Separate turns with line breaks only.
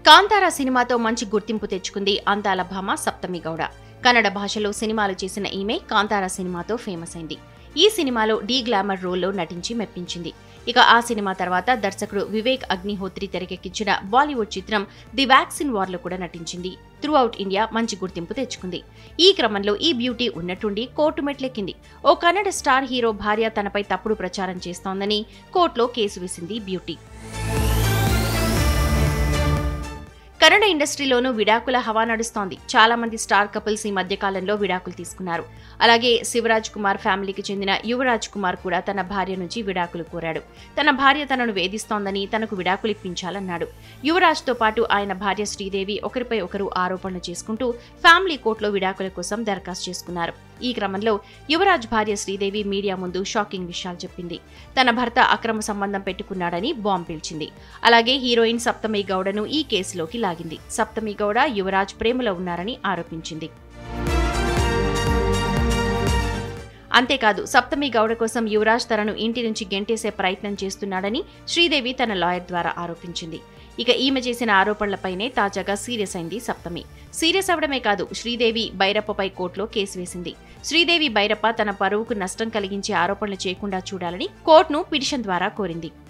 కాంతారా సినిమాతో మంచి గుర్తింపు తెచ్చుకుంది అందాల భామ సప్తమి గౌడ కన్నడ భాషలో సినిమాలు చేసిన ఈమె కాంతారా సినిమాతో ఫేమస్ అయింది ఈ సినిమాలో డీ గ్లామర్ రోల్లో నటించి మెప్పించింది ఇక ఆ సినిమా తర్వాత దర్శకుడు వివేక్ అగ్నిహోత్రి తెరకెక్కించిన బాలీవుడ్ చిత్రం ది వ్యాక్సిన్ వార్లో కూడా నటించింది త్రూ అవుట్ ఇండియా మంచి గుర్తింపు తెచ్చుకుంది ఈ క్రమంలో ఈ బ్యూటీ ఉన్నట్టుండి కోర్టు మెట్లెక్కింది ఓ కన్నడ స్టార్ హీరో భార్య తనపై తప్పుడు ప్రచారం చేస్తోందని కోర్టులో కేసు వేసింది బ్యూటీ కన్నడ ఇండస్ట్రీలోనూ విడాకుల హవా నడుస్తోంది చాలా మంది స్టార్ కపుల్స్ ఈ మధ్య కాలంలో విడాకులు తీసుకున్నారు అలాగే శివరాజ్ కుమార్ ఫ్యామిలీకి చెందిన యువరాజ్ కుమార్ కూడా తన భార్య నుంచి విడాకులు కోరాడు తన భార్య తనను వేధిస్తోందని తనకు విడాకులు ఇప్పించాలన్నాడు యువరాజ్తో పాటు ఆయన భార్య శ్రీదేవి ఒకరిపై ఒకరు ఆరోపణలు చేసుకుంటూ ఫ్యామిలీ కోర్టులో విడాకుల కోసం దరఖాస్తు చేసుకున్నారు ఈ క్రమంలో యువరాజ్ భార్య శ్రీదేవి మీడియా ముందు షాకింగ్ విషయాలు చెప్పింది తన భర్త అక్రమ సంబంధం పెట్టుకున్నాడని బాంబ్ పిలిచింది అలాగే హీరోయిన్ సప్తమి గౌడను ఈ కేసులోకి లాగింది సప్తమి గౌడ యువరాజ్ ప్రేమలో ఉన్నారని ఆరోపించింది అంతేకాదు సప్తమి గౌడ కోసం యువరాజ్ తనను ఇంటి నుంచి గెంటేసే ప్రయత్నం చేస్తున్నాడని శ్రీదేవి తన లాయర్ ద్వారా ఆరోపించింది ఇక ఈమె చేసిన ఆరోపణలపైనే తాజాగా సీరియస్ అయింది సప్తమి సీరియస్ అవడమే కాదు శ్రీదేవి బైరప్పపై కోర్టులో కేసు వేసింది శ్రీదేవి బైరప్ప తన పరువుకు నష్టం కలిగించే ఆరోపణలు చేయకుండా చూడాలని కోర్టును పిటిషన్ ద్వారా కోరింది